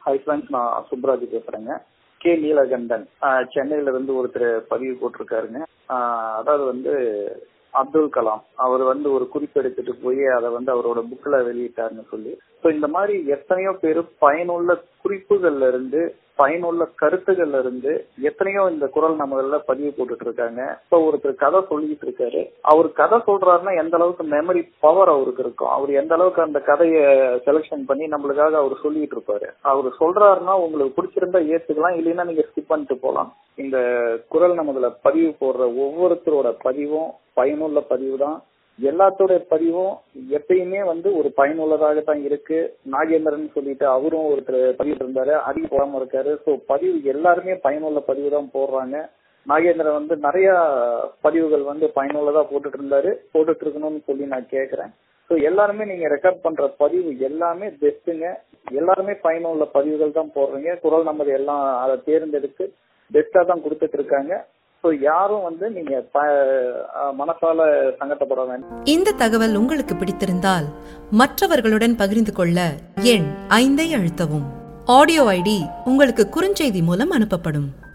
hi friends நான் சுப்ராஜ் பேசுறேங்க K Neelakandan ஆஹ் சென்னையில இருந்து ஒருத்தர் பதிவு போட்டிருக்காருங்க ஆஹ் அதாவது வந்து அப்துல் கலாம் அவர் வந்து ஒரு குறிப்பு எடுத்துட்டு போய் அதை வந்து அவரோட புக்ல வெளியிட்டாருன்னு சொல்லி ஸோ இந்த மாதிரி எத்தனையோ பேர் பயனுள்ள குறிப்புகள்ல இருந்து பயனுள்ள கருத்துகள்ல இருந்து எத்தனையோ இந்த குரல் நம்மள பதிவு போட்டுட்டு இருக்காங்க இப்போ ஒருத்தர் கதை சொல்லிட்டு இருக்காரு அவர் கதை சொல்றாருன்னா எந்த அளவுக்கு மெமரி பவர் அவருக்கு இருக்கும் அவர் எந்த அளவுக்கு அந்த கதையை செலக்ஷன் பண்ணி நம்மளுக்காக அவர் சொல்லிட்டு இருப்பாரு அவர் சொல்றாருன்னா உங்களுக்கு பிடிச்சிருந்தா ஏத்துக்கலாம் இல்லைன்னா நீங்க ஸ்கிப் பண்ணிட்டு போலாம் இந்த குரல் நம்மதுல பதிவு போடுற ஒவ்வொருத்தரோட பதிவும் பயனுள்ள பதிவு தான் எல்லாத்தோட பதிவும் எப்பயுமே வந்து ஒரு பயனுள்ளதாக தான் இருக்கு நாகேந்திரன் சொல்லிட்டு அவரும் ஒருத்தர் பதிவு இருந்தாரு அதிக போடாம இருக்காரு ஸோ பதிவு எல்லாருமே பயனுள்ள பதிவு தான் போடுறாங்க நாகேந்திரன் வந்து நிறைய பதிவுகள் வந்து பயனுள்ளதா போட்டுட்டு இருந்தாரு போட்டுட்டு இருக்கணும்னு சொல்லி நான் கேக்குறேன் ஸோ எல்லாருமே நீங்க ரெக்கார்ட் பண்ற பதிவு எல்லாமே பெஸ்ட்டுங்க எல்லாருமே பயனுள்ள பதிவுகள் தான் போடுறீங்க குரல் நமது எல்லாம் அதை தேர்ந்தெடுத்து பெஸ்டா தான் கொடுத்துட்டு இருக்காங்க ஸோ யாரும் வந்து நீங்க மனசால சங்கடப்பட வேண்டாம் இந்த தகவல் உங்களுக்கு பிடித்திருந்தால் மற்றவர்களுடன் பகிர்ந்து கொள்ள எண் ஐந்தை அழுத்தவும் ஆடியோ ஐடி உங்களுக்கு குறுஞ்செய்தி மூலம் அனுப்பப்படும்